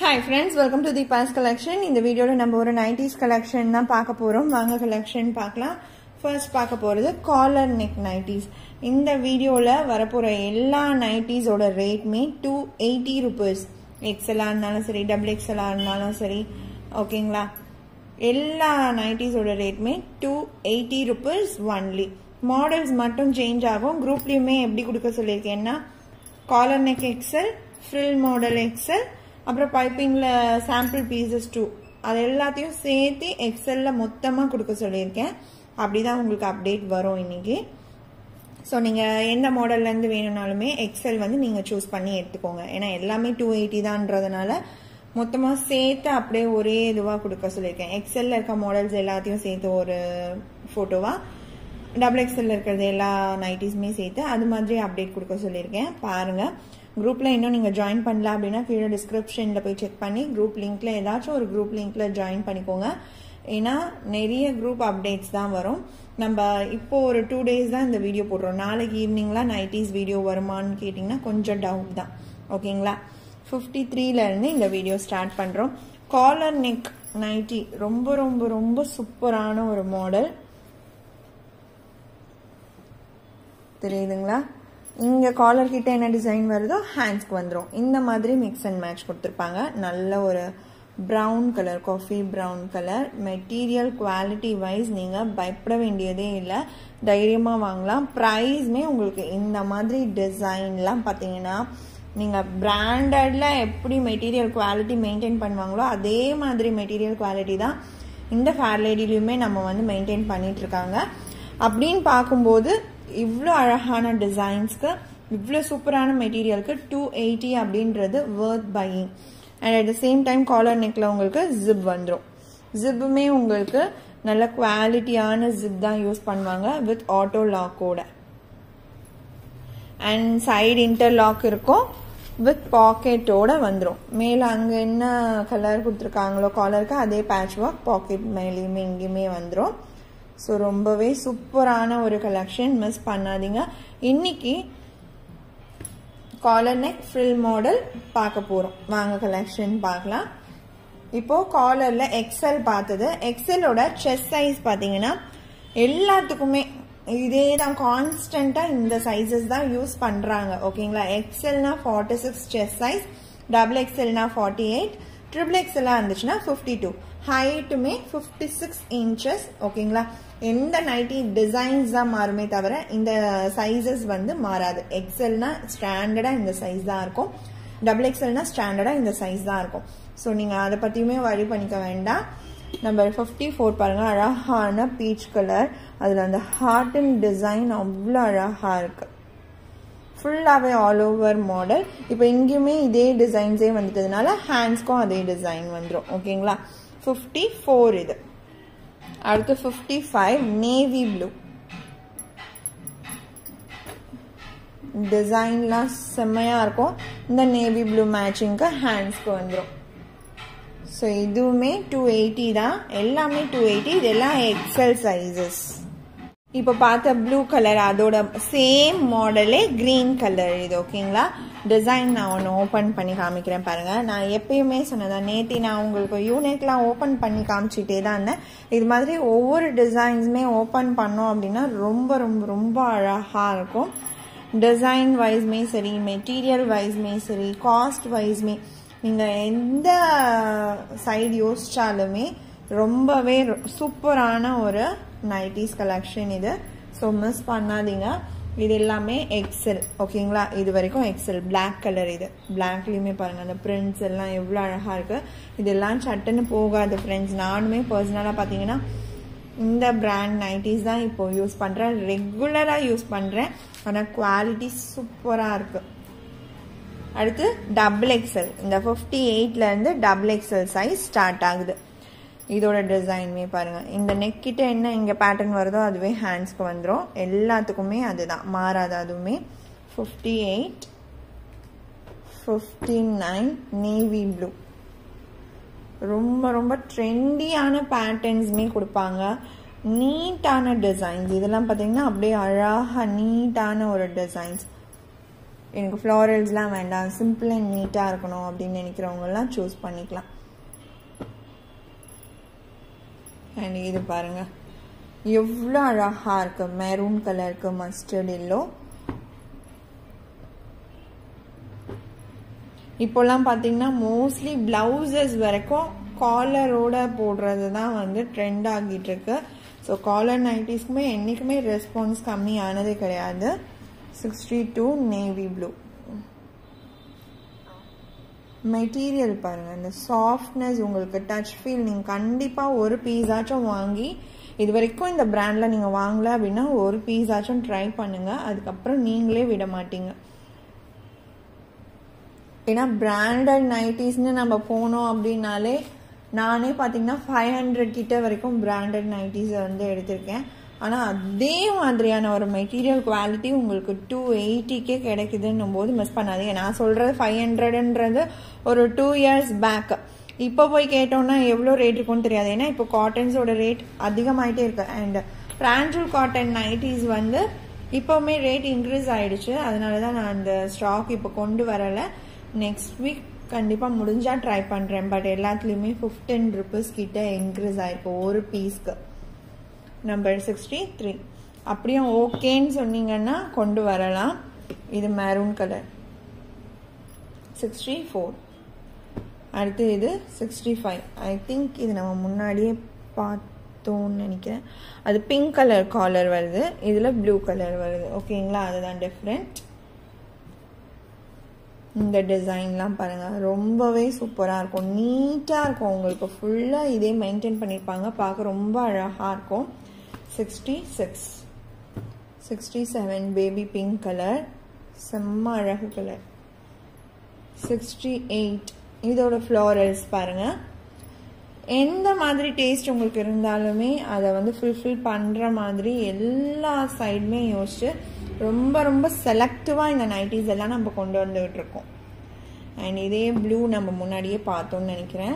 hi friends welcome to the boss collection இந்த வீடியோவில் நம்ம ஒரு நைன்டிஸ் கலெக்ஷன் தான் பார்க்க போகிறோம் வாங்க கலெக்ஷன் பார்க்கலாம் ஃபர்ஸ்ட் பார்க்க போகிறது காலர் நெக் நைட்டிஸ் இந்த வீடியோவில் வரப்போகிற எல்லா நைட்டிஸோட ரேட்மே டூ எயிட்டி ருபீஸ் எக்ஸ்எல்லாக இருந்தாலும் சரி டபுள் எக்ஸ்எல்லாக இருந்தாலும் சரி ஓகேங்களா எல்லா நைட்டிஸோட ரேட்மே two eighty rupees only models மட்டும் சேஞ்ச் ஆகும் குரூப்லேயுமே எப்படி கொடுக்க சொல்லியிருக்கேன்னா collar neck XL frill model XL அப்புறம் பைப்பிங்கில் சாம்பிள் பீசஸ் டூ அது எல்லாத்தையும் சேர்த்து எக்ஸலில் மொத்தமாக கொடுக்க சொல்லியிருக்கேன் அப்படி தான் உங்களுக்கு அப்டேட் வரும் இன்னைக்கு ஸோ நீங்கள் எந்த மாடல்லேருந்து வேணும்னாலுமே எக்ஸல் வந்து நீங்கள் சூஸ் பண்ணி எடுத்துக்கோங்க ஏன்னா எல்லாமே டூ எயிட்டி தான்றதுனால மொத்தமாக சேர்த்து அப்படியே ஒரே இதுவாக கொடுக்க சொல்லியிருக்கேன் எக்ஸலில் இருக்க மாடல்ஸ் எல்லாத்தையும் சேர்த்து ஒரு ஃபோட்டோவாக டபுள் எக்ஸலில் இருக்கிறது எல்லா நைட்டிஸுமே சேர்த்து அது மாதிரி அப்டேட் கொடுக்க சொல்லியிருக்கேன் பாருங்கள் குரூப்பில் இன்னும் நீங்கள் ஜாயின் பண்ணல அப்படின்னா கீழே டிஸ்கிரிப்ஷனில் போய் செக் பண்ணி குரூப் லிங்க்ல ஏதாச்சும் ஒரு குரூப் லிங்க்ல ஜாயின் பண்ணிக்கோங்க ஏன்னா நிறைய குரூப் அப்டேட்ஸ் தான் வரும் நம்ம இப்போ ஒரு டூ டேஸ் தான் இந்த வீடியோ போடுறோம் நாளைக்கு ஈவினிங்லாம் நைட்டிஸ் வீடியோ வருமானு கேட்டிங்கன்னா கொஞ்சம் டவுட் தான் ஓகேங்களா ஃபிஃப்டி த்ரீலேருந்து இந்த வீடியோ ஸ்டார்ட் பண்ணுறோம் காலர் நெக் நைட்டி ரொம்ப ரொம்ப ரொம்ப சூப்பரான ஒரு மாடல் தெரியுதுங்களா இங்கே காலர் கிட்ட என்ன டிசைன் வருதோ ஹேண்ட்ஸ்க்கு வந்துடும் இந்த மாதிரி மிக்ஸ் அண்ட் மேட்ச் கொடுத்துருப்பாங்க நல்ல ஒரு brown colour coffee brown colour material quality wise நீங்கள் பயப்பட வேண்டியதே இல்லை தைரியமாக வாங்கலாம் ப்ரைஸ்மே உங்களுக்கு இந்த மாதிரி டிசைன்லாம் பார்த்தீங்கன்னா நீங்கள் பிராண்டடில் எப்படி மெட்டீரியல் குவாலிட்டி மெயின்டைன் பண்ணுவாங்களோ அதே மாதிரி மெட்டீரியல் குவாலிட்டி தான் இந்த ஃபேர் லேடிலையுமே நம்ம வந்து மெயின்டைன் பண்ணிட்டு இருக்காங்க அப்படின்னு பார்க்கும்போது இவ்வளோ அழகான டிசைன்ஸ்க்கு இவ்வளோ சூப்பரான மெட்டீரியலுக்கு டூ எயிட்டி அப்படின்றது worth buying and at the same time collar நெக்கில் உங்களுக்கு ஜிப் வந்துடும் ஜிப்புமே உங்களுக்கு நல்ல குவாலிட்டியான ஜிப் தான் யூஸ் பண்ணுவாங்க வித் ஆட்டோ லாக்கோட அண்ட் சைடு இன்டர்லாக் இருக்கும் வித் பாக்கெட்டோட வந்துடும் மேலே அங்கே என்ன கலர் கொடுத்துருக்காங்களோ காலருக்கு அதே பேட்ச் ஒர்க் பாக்கெட் மேலேயுமே இங்கேயுமே வந்துடும் ஸோ ரொம்பவே சூப்பரான ஒரு கலெக்ஷன் மிஸ் பண்ணாதீங்க இன்னைக்கு காலர் நெக் ஃப்ரில் மாடல் பார்க்க போகிறோம் வாங்க கலெக்ஷன் பார்க்கலாம் இப்போ காலரில் எக்ஸல் பார்த்தது எக்ஸலோட செஸ் சைஸ் பார்த்தீங்கன்னா எல்லாத்துக்குமே இதே தான் கான்ஸ்டண்ட்டாக இந்த சைஸஸ் தான் யூஸ் பண்ணுறாங்க ஓகேங்களா எக்ஸல்னா forty six chest size double எக்ஸல்னா ஃபார்ட்டி எயிட் ட்ரிபிள் எக்ஸலாக இருந்துச்சுன்னா ஃபிஃப்டி டூ ஹைட்டுமே ஃபிஃப்டி சிக்ஸ் இன்ச்சஸ் ஓகேங்களா எந்த நைட்டி டிசைன்ஸ் தான் மாறுமே தவிர இந்த சைஸஸ் வந்து மாறாது எக்ஸல்னா ஸ்டாண்டர்டாக இந்த சைஸ் தான் இருக்கும் டபுள் எக்ஸல்னா ஸ்டாண்டர்டாக இந்த சைஸ் தான் இருக்கும் ஸோ நீங்கள் அதை பற்றியுமே வழி பண்ணிக்க வேண்டாம் நம்பர் ஃபிஃப்டி ஃபோர் பாருங்கள் அழகான பீச் கலர் அதில் அந்த ஹார்டன் டிசைன் அவ்வளோ அழகாக இருக்குது ஃபுல்லாகவே ஆல் ஓவர் மாடல் இப்போ இங்கேயுமே இதே டிசைன்ஸே வந்துட்டதுனால ஹேண்ட்ஸ்க்கும் அதே டிசைன் வந்துடும் ஓகேங்களா ஃபிஃப்டி ஃபோர் இது அடுத்து ஃபிஃப்டி ஃபைவ் நேவி ப்ளூ டிசைன்லாம் செம்மையாக இருக்கும் இந்த நேவி ப்ளூ மேட்சிங்க்கு ஹேண்ட்ஸ்க்கு வந்துடும் ஸோ இதுவுமே டூ எயிட்டி தான் எல்லாமே டூ எயிட்டி இதெல்லாம் எக்ஸல் சைஸஸ் இப்போ பார்த்த ப்ளூ கலர் அதோட சேம் மாடலே க்ரீன் கலர் இது ஓகேங்களா டிசைன் நான் ஒன்று ஓப்பன் பண்ணி காமிக்கிறேன் பாருங்கள் நான் எப்பயுமே சொன்னதான் நேத்தி நான் உங்களுக்கு யூனிட்லாம் ஓப்பன் பண்ணி காமிச்சிட்டே தான் இருந்தேன் இது மாதிரி ஒவ்வொரு டிசைன்ஸுமே ஓப்பன் பண்ணோம் அப்படின்னா ரொம்ப ரொம்ப ரொம்ப அழகாக இருக்கும் டிசைன் வைஸ்மே சரி மெட்டீரியல் வைஸ்மே சரி காஸ்ட் வைஸ்மே நீங்கள் எந்த சைடு யோசிச்சாலுமே ரொம்பவே சூப்பரான ஒரு நைட்டிஸ் கலெக்ஷன் இது ஸோ மிஸ் பண்ணாதீங்க இது எல்லாமே எக்ஸல் ஓகேங்களா இது வரைக்கும் எக்ஸல் பிளாக் கலர் இது பிளாக்லேயுமே பாருங்கள் அந்த பிரிண்ட்ஸ் எல்லாம் எவ்வளோ அழகாக இருக்குது இதெல்லாம் சட்டுன்னு போகாது ஃப்ரெண்ட்ஸ் நானுமே பர்சனலாக பார்த்தீங்கன்னா இந்த பிராண்ட் நைட்டிஸ் தான் இப்போ யூஸ் பண்ணுறேன் ரெகுலராக யூஸ் பண்ணுறேன் ஆனால் குவாலிட்டி சூப்பராக இருக்குது அடுத்து டபுள் எக்ஸல் இந்த ஃபிஃப்டி எயிட்லேருந்து டபுள் எக்ஸல் சைஸ் ஸ்டார்ட் ஆகுது இதோட டிசைன்மே பாருங்கள் இந்த நெக் கிட்ட என்ன இங்கே பேட்டர்ன் வருதோ அதுவே ஹேண்ட்ஸ்க்கு வந்துடும் எல்லாத்துக்குமே அதுதான் மாறாது அதுவுமே fifty eight fifty nine navy blue ரொம்ப ரொம்ப ட்ரெண்டியான பேட்டர்ன்ஸுமே கொடுப்பாங்க நீட்டான டிசைன்ஸ் இதெல்லாம் பார்த்தீங்கன்னா அப்படியே அழகாக நீட்டான ஒரு டிசைன்ஸ் எனக்கு ஃப்ளாரல்ஸ்லாம் வேண்டாம் சிம்பிள் அண்ட் நீட்டாக இருக்கணும் அப்படின்னு நினைக்கிறவங்கலாம் சூஸ் பண்ணிக்கலாம் அண்ட் இது பாருங்கள் எவ்வளோ அழகாக இருக்கு மெரூன் கலருக்கு மஸ்டர்ட் எல்லோ இப்போல்லாம் பார்த்தீங்கன்னா மோஸ்ட்லி ப்ளவுசஸ் வரைக்கும் காலரோட போடுறது தான் வந்து ட்ரெண்ட் ஆகிட்டு இருக்கு ஸோ காலர் நைட்டிஸ்க்குமே என்றைக்குமே ரெஸ்பான்ஸ் கம்மி ஆனதே கிடையாது sixty two navy blue material பாருங்கள் இந்த சாஃப்ட்னஸ் உங்களுக்கு டச் ஃபீல் நீங்கள் கண்டிப்பாக ஒரு பீஸாச்சும் வாங்கி இது வரைக்கும் இந்த பிராண்டில் நீங்கள் வாங்கல அப்படின்னா ஒரு பீஸாச்சும் ட்ரை பண்ணுங்கள் அதுக்கப்புறம் நீங்களே விட மாட்டீங்க ஏன்னா பிராண்டட் நைட்டிஸ்னு நம்ம போனோம் அப்படின்னாலே நானே பார்த்தீங்கன்னா ஃபைவ் ஹண்ட்ரட் கிட்ட வரைக்கும் பிராண்டட் நைட்டிஸை வந்து எடுத்திருக்கேன் ஆனால் அதே மாதிரியான ஒரு மெட்டீரியல் குவாலிட்டி உங்களுக்கு டூ எயிட்டிக்கே கிடைக்குதுன்னும் போது மிஸ் பண்ணாதீங்க நான் சொல்கிறது ஃபைவ் ஹண்ட்ரட்ன்றது ஒரு டூ இயர்ஸ் பேக் இப்போ போய் கேட்டோம்னா எவ்வளோ ரேட் இருக்கும்னு தெரியாது ஏன்னா இப்போ காட்டன்ஸோட ரேட் அதிகமாயிட்டே இருக்கு அண்ட் பிராண்டல் காட்டன் நைட்டிஸ் வந்து இப்போவுமே ரேட் இன்க்ரீஸ் ஆயிடுச்சு அதனால தான் நான் அந்த ஸ்டாக் இப்போ கொண்டு வரலை நெக்ஸ்ட் வீக் கண்டிப்பாக முடிஞ்சால் ட்ரை பண்ணுறேன் பட் எல்லாத்துலேயுமே ஃபிஃப்டீன் ருபீஸ் கிட்ட இன்க்ரீஸ் ஆயிருக்கு ஒரு பீஸ்க்கு நம்பர் சிக்ஸ்டி த்ரீ அப்படியும் ஓகேன்னு சொன்னீங்கன்னா கொண்டு வரலாம் இது மெரூன் கலர் சிக்ஸ்டி ஃபோர் அடுத்து இது சிக்ஸ்டி ஃபைவ் ஐ திங்க் இது நம்ம முன்னாடியே பார்த்தோம்னு நினைக்கிறேன் அது பிங்க் கலர் காலர் வருது இதில் ப்ளூ கலர் வருது ஓகேங்களா அதுதான் டிஃப்ரெண்ட் இந்த டிசைன்லாம் பாருங்கள் ரொம்பவே சூப்பராக இருக்கும் நீட்டாக இருக்கும் உங்களுக்கு ஃபுல்லாக இதே மெயின்டைன் பண்ணியிருப்பாங்க பார்க்க ரொம்ப அழகாக இருக்கும் sixty six sixty seven baby pink colour செம்ம அழகு கலர் சிக்ஸ்டி எயிட் இதோட ஃப்ளோரல்ஸ் பாருங்கள் எந்த மாதிரி டேஸ்ட் உங்களுக்கு இருந்தாலுமே அதை வந்து ஃபுல்ஃபில் பண்ணுற மாதிரி எல்லா சைடுமே யோசிச்சு ரொம்ப ரொம்ப செலக்டிவாக இந்த நைட்டிஸ் எல்லாம் நம்ம கொண்டு வந்துகிட்டு இருக்கோம் அண்ட் இதே ப்ளூ நம்ம முன்னாடியே பார்த்தோம்னு நினைக்கிறேன்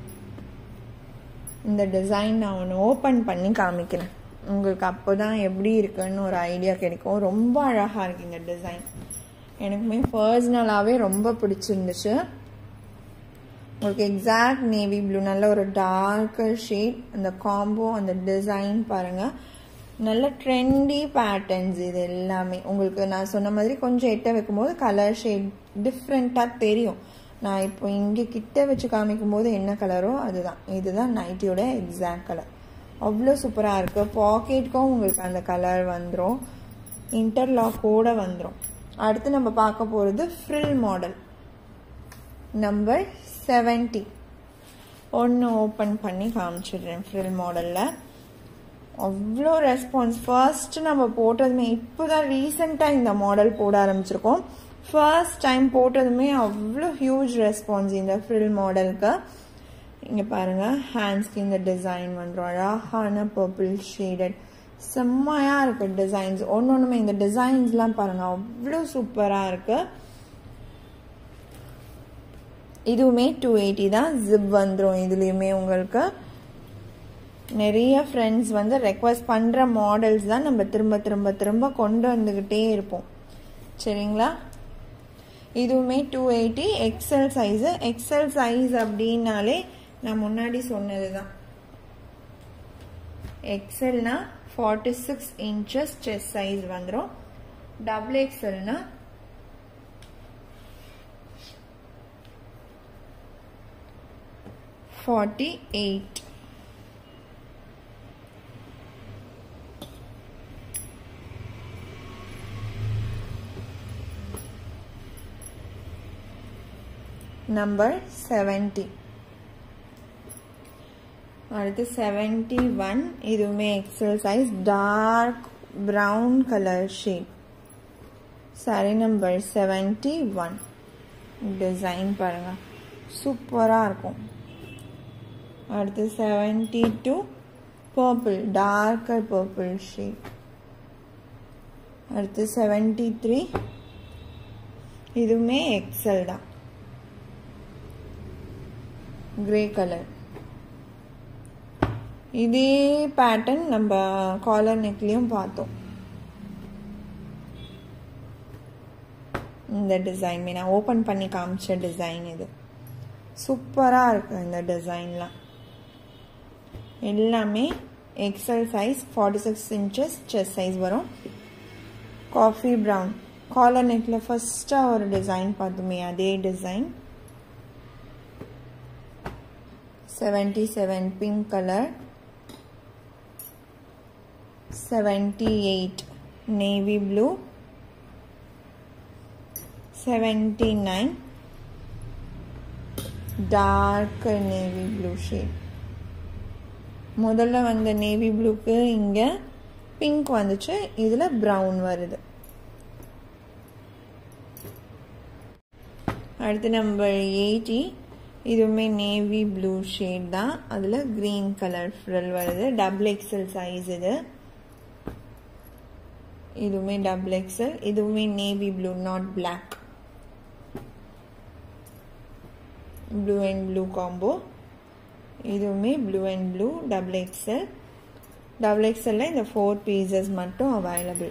இந்த டிசைன் நான் ஒன்று ஓப்பன் பண்ணி காமிக்கிறேன் உங்களுக்கு அப்போ தான் எப்படி இருக்குன்னு ஒரு ஐடியா கிடைக்கும் ரொம்ப அழகாக இருக்கு இந்த டிசைன் எனக்குமே பர்சனலாகவே ரொம்ப பிடிச்சிருந்துச்சு உங்களுக்கு எக்ஸாக்ட் நேவி ப்ளூ நல்ல ஒரு டார்க்கர் ஷேட் அந்த காம்போ அந்த டிசைன் பாருங்கள் நல்ல ட்ரெண்டி பேட்டர்ன்ஸ் இது எல்லாமே உங்களுக்கு நான் சொன்ன மாதிரி கொஞ்சம் எட்ட வைக்கும்போது கலர் ஷேட் டிஃப்ரெண்ட்டாக தெரியும் நான் இப்போ இங்கே கிட்ட வச்சு காமிக்கும் போது என்ன கலரோ அதுதான் இதுதான் நைட்டியோட எக்ஸாக்ட் கலர் அவ்வளோ சூப்பராக இருக்குது பாக்கெட்டுக்கும் உங்களுக்கு அந்த கலர் வந்துடும் இன்டர்லாக்கோட வந்துடும் அடுத்து நம்ம பார்க்க போகிறது ஃப்ரில் மாடல் நம்பர் செவன்ட்டி ஒன்று ஓப்பன் பண்ணி காமிச்சிடுறேன் ஃப்ரில் மாடலில் அவ்வளோ ரெஸ்பான்ஸ் ஃபர்ஸ்ட் நம்ம போட்டதுமே இப்போ தான் ரீசெண்டாக இந்த மாடல் போட ஆரம்பிச்சிருக்கோம் ஃபர்ஸ்ட் டைம் போட்டதுமே அவ்வளோ ஹியூஜ் ரெஸ்பான்ஸ் இந்த ஃப்ரில் மாடலுக்கு இங்கே பாருங்கள் ஹேண்ட்ஸ்க்கு இந்த டிசைன் வந்துடும் அழகான பர்பிள் ஷேடட் செம்மையாக இருக்குது டிசைன்ஸ் ஒன்று ஒன்றுமே இந்த டிசைன்ஸ்லாம் பாருங்கள் அவ்வளோ சூப்பராக இருக்குது இதுவுமே டூ எயிட்டி தான் ஜிப் வந்துடும் இதுலேயுமே உங்களுக்கு நிறைய ஃப்ரெண்ட்ஸ் வந்து ரெக்வஸ்ட் பண்ணுற மாடல்ஸ் தான் நம்ம திரும்ப திரும்ப திரும்ப கொண்டு வந்துக்கிட்டே இருப்போம் சரிங்களா இதுவுமே two eighty XL size XL size அப்படின்னாலே நான் முன்னாடி சொன்னது தான் எக்ஸல்னா forty six inches chest size வந்துடும் டபுள் எக்ஸல்னா ஃபார்ட்டி எயிட் நம்பர் செவன்டி அடுத்து செவன்டி ஒன் இதுவுமே XL size dark brown colour shade sorry number seventy one design பாருங்க சூப்பராக இருக்கும் அடுத்து seventy two purple darker purple shade அடுத்து செவன்டி த்ரீ இதுவுமே எக்ஸல் தான் கிரே கலர் இதே பேட்டர்ன் நம்ம காலர் நெக்லேயும் பார்த்தோம் இந்த டிசைன் நான் ஓப்பன் பண்ணி காமிச்ச டிசைன் இது சூப்பராக இருக்குது இந்த டிசைன்லாம் எல்லாமே XL size forty six inches chest size வரும் காஃபி ப்ரௌன் காலர் நெக்கில் ஃபஸ்ட்டாக ஒரு டிசைன் பார்த்துமே அதே design seventy seven pink colour seventy eight navy blue seventy nine dark navy blue shade முதல்ல வந்த நேவி ப்ளூக்கு இங்கே பிங்க் வந்துச்சு இதில் ப்ரௌன் வருது அடுத்து நம்பர் எயிட்டி இதுவுமே நேவி ப்ளூ ஷேட் தான் அதில் க்ரீன் கலர் ஃப்ரில் வருது டபுள் எக்ஸல் சைஸ் இது இதுவுமே டபுள் எக்ஸல் இதுவுமே navy blue not black blue and blue combo இதுவுமே blue and blue double XL double எக்ஸலில் இந்த ஃபோர் பீசஸ் மட்டும் அவைலபிள்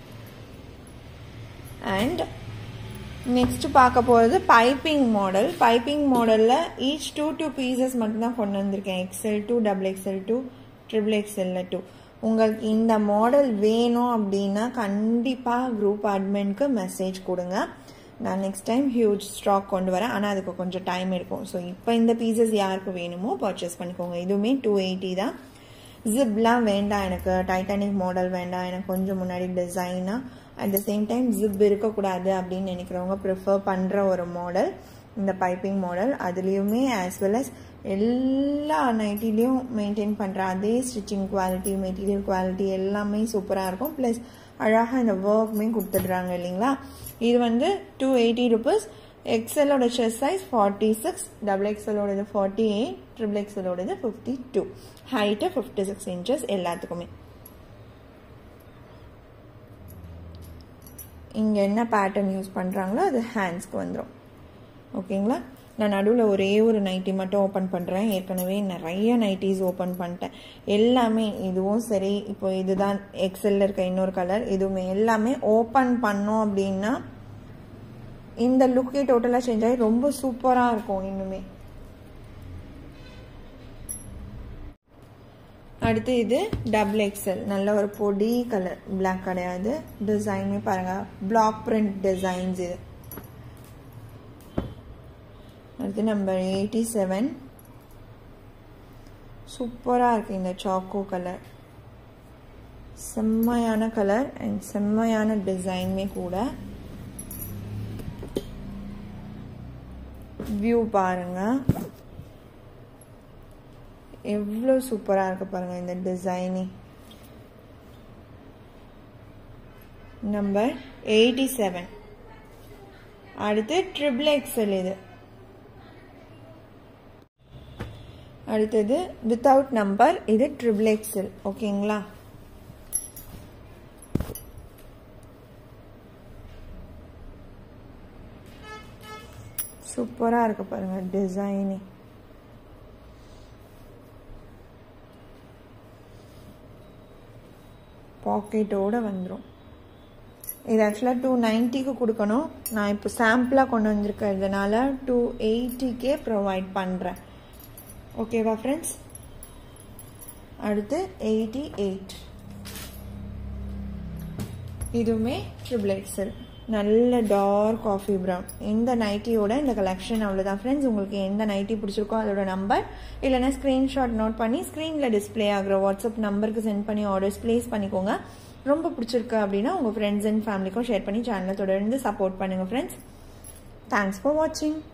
அண்ட் நெக்ஸ்ட் பார்க்க போகிறது பைப்பிங் மாடல் பைப்பிங் மாடலில் ஈச் டூ டூ பீசஸ் மட்டும்தான் கொண்டு வந்திருக்கேன் XL two double XL two triple எக்ஸலில் டூ உங்களுக்கு இந்த மாடல் வேணும் அப்படின்னா கண்டிப்பாக குரூப் அட்மின்க்கு மெசேஜ் கொடுங்க நான் நெக்ஸ்ட் டைம் ஹியூஜ் ஸ்டாக் கொண்டு வரேன் ஆனால் அதுக்கு கொஞ்சம் டைம் எடுக்கும் ஸோ இப்போ இந்த பீசஸ் யாருக்கு வேணுமோ பர்ச்சேஸ் பண்ணிக்கோங்க இதுவுமே டூ எயிட்டி தான் ஜிப்லாம் வேண்டாம் எனக்கு டைட்டானிக் மாடல் வேண்டாம் எனக்கு கொஞ்சம் முன்னாடி டிசைனாக at the same time zip இருக்கக்கூடாது அப்படின்னு நினைக்கிறவங்க ப்ரிஃபர் பண்ணுற ஒரு மாடல் இந்த பைப்பிங் மாடல் அதுலேயுமே ஆஸ் வெல் அஸ் எல்லா நைட்டிலையும் மெயின்டைன் பண்ணுற அதே ஸ்டிச்சிங் குவாலிட்டி மெட்டீரியல் குவாலிட்டி எல்லாமே சூப்பராக இருக்கும் ப்ளஸ் அழகாக இந்த ஒர்க்குமே கொடுத்துட்றாங்க இல்லைங்களா இது வந்து டூ எயிட்டி ருபீஸ் எக்ஸலோட செஸ் சைஸ் ஃபார்ட்டி சிக்ஸ் டபுள் எக்ஸலோடது ஃபார்ட்டி எயிட் ட்ரிபிள் எக்ஸலோடது fifty two height fifty six inches எல்லாத்துக்குமே இங்கே என்ன பேட்டர்ன் யூஸ் பண்ணுறாங்களோ அது ஹேண்ட்ஸ்க்கு வந்துடும் ஓகேங்களா நான் நடுவில் ஒரே ஒரு நைட்டி மட்டும் ஓப்பன் பண்ணுறேன் ஏற்கனவே நிறைய நைட்டிஸ் ஓப்பன் பண்ணிட்டேன் எல்லாமே இதுவும் சரி இப்போ இதுதான் எக்ஸலில் இருக்க இன்னொரு கலர் இதுவுமே எல்லாமே ஓப்பன் பண்ணோம் அப்படின்னா இந்த லுக்கே டோட்டலாக சேஞ்ச் ஆகி ரொம்ப சூப்பராக இருக்கும் இன்னுமே அடுத்து இது டபுள் எக்ஸல் நல்ல ஒரு பொடி கலர் பிளாக் கிடையாது டிசைனுமே பாருங்க பிளாக் பிரிண்ட் டிசைன்ஸ் இது அடுத்து நம்பர் எயிட்டி செவன் சூப்பராக இருக்கு இந்த சாக்கோ கலர் செம்மையான கலர் அண்ட் செம்மையான டிசைனுமே கூட வியூ பாருங்க எவ்வளோ சூப்பராக இருக்கு பாருங்க இந்த டிசைனி நம்பர் எயிட்டி செவன் அடுத்து ட்ரிபிள் எக்ஸல் இது அடுத்தது வித்தவுட் நம்பர் இது ட்ரிபிள் எக்ஸல் ஓகேங்களா சூப்பராக இருக்கு பாருங்க டிசைனி பாக்கெட்டோடு வந்துடும் இது ஆக்சுவலாக டூ நைன்ட்டிக்கு கொடுக்கணும் நான் இப்போ சாம்பிளாக கொண்டு வந்திருக்கிறதுனால டூ எயிட்டிக்கே ப்ரொவைட் பண்ணுறேன் ஓகேவா ஃப்ரெண்ட்ஸ் அடுத்து எயிட்டி எயிட் இதுவுமே ட்ரிபிள் எக்ஸல் நல்ல டார்க் காஃபி ப்ரௌன் இந்த நைட்டியோட இந்த கலெக்ஷன் அவ்வளோதான் ஃப்ரெண்ட்ஸ் உங்களுக்கு எந்த நைட்டி பிடிச்சிருக்கோ அதோட நம்பர் இல்லைனா ஸ்க்ரீன்ஷாட் நோட் பண்ணி ஸ்க்ரீனில் டிஸ்பிளே ஆகிற வாட்ஸ்அப் நம்பருக்கு சென்ட் பண்ணி ஆர்டர்ஸ் ப்ளேஸ் பண்ணிக்கோங்க ரொம்ப பிடிச்சிருக்கு அப்படின்னா உங்கள் ஃப்ரெண்ட்ஸ் அண்ட் ஃபேமிலிக்கும் ஷேர் பண்ணி சேனலை தொடர்ந்து சப்போர்ட் பண்ணுங்கள் ஃப்ரெண்ட்ஸ் தேங்க்ஸ் ஃபார் வாட்சிங்